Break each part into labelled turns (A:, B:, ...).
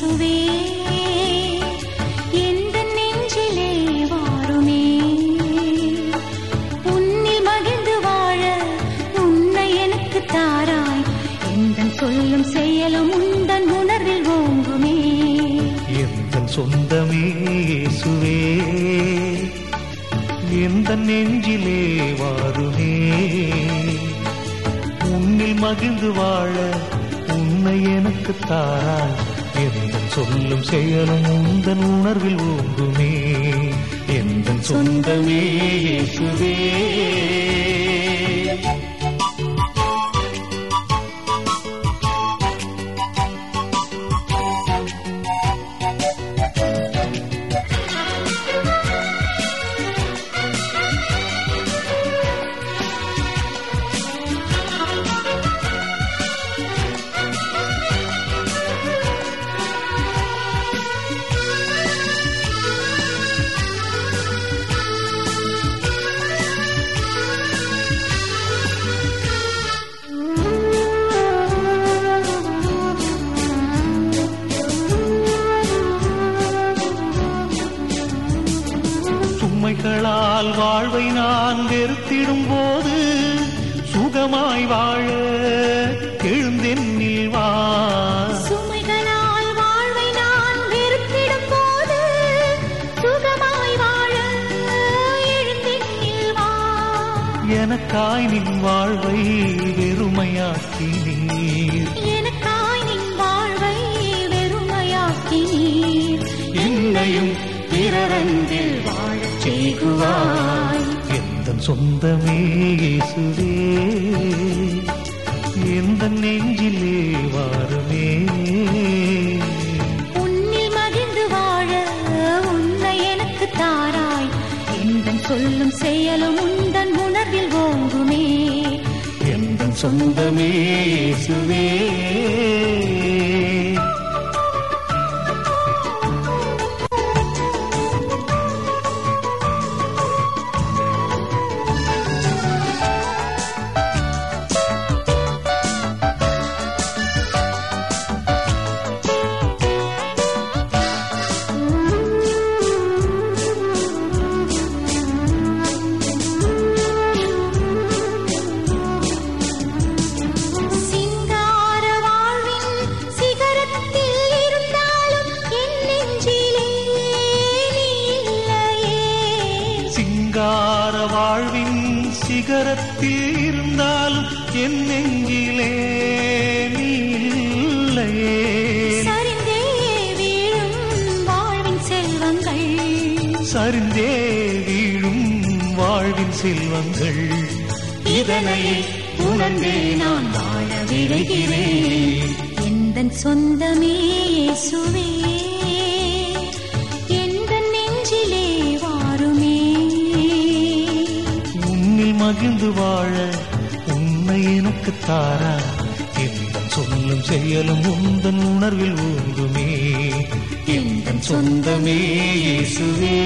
A: இயேசுவே எந்த நெஞ்சிலே வாருமே உன்னில் மகிழ்ந்து வாழ உன்னை எனக்கு தாராய் எந்த சொல்லும் செயலும் உந்தன் உணர்வில் ஓங்குமே
B: எந்த சொந்தமே இயேசுவே எந்த நெஞ்சிலே வாருமே உன்னில் மகிழ்ந்து வாழ உன்னை எனக்கு தாராய் எந்த சொல்லும் செயலும் உந்தன் உணர்வில் ஓங்குமே எந்த சொந்தமே இயேசுவே சுமைகளால் வாழ்வை நான் வெறுத்திடும் போது சுகமாய் வாழ எழுந்தென்னில் வா
A: சுமைகளால் வாழ்வை நான் வெறுத்திடும் போது சுகமாய் வாழ எழுந்தெண்ணில் வா
B: எனக்காய் நின் வாழ்வை வெறுமையாக்கி நீர்
A: எனக்காய் நின் வாழ்வை வெறுமையாக்கி நீர்
B: என்னையும்
A: பிறரன்பில் வாழச் செய்குவாய்
B: எந்த சொந்தமே இயேசுவே எந்த நெஞ்சிலே வாருமே
A: உன்னில் மகிழ்ந்து வாழ உன்னை எனக்கு தாராய் எந்தன் சொல்லும் செயலும் உந்தன் உணர்வில் ஓங்குமே
B: எந்த சொந்தமே இயேசுவே
A: சிங்கார வாழ்வின் சிகரத்தில் இருந்தாலும் என் நெஞ்சிலே நீ இல்லையே
B: சிங்கார வாழ்வின் சிகரத்தில் இருந்தாலும் என் நெஞ்சிலே நீ இல்லையே
A: சரிந்தே வீழும் வாழ்வின் செல்வங்கள்
B: சரிந்தே வீழும் வாழ்வின் செல்வங்கள்
A: இதனை உணர்ந்தே நான் வாழ விழைகிறேன் எந்தன் சொந்தமே இயேசுவே எந்த நெஞ்சிலே வாருமே
B: உன்னில் மகிழ்ந்து வாழ உன்னை எனக்கு தாரா எந்த சொல்லும் செயலும் உந்தன் உணர்வில் ஊங்குமே எந்த சொந்தமே இயேசுவே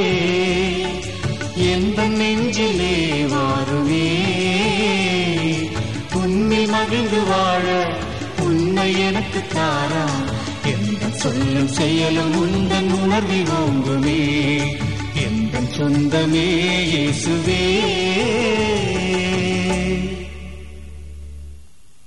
B: எந்த நெஞ்சிலே வாருவே உன்னில் மகிழ்ந்து வாழ உன்னை எனக்கு தாரா எந்த சொல்லும் செயலும் உந்தன் உணர்வில் ஓங்குமே எந்த சொந்தமே இயேசுவே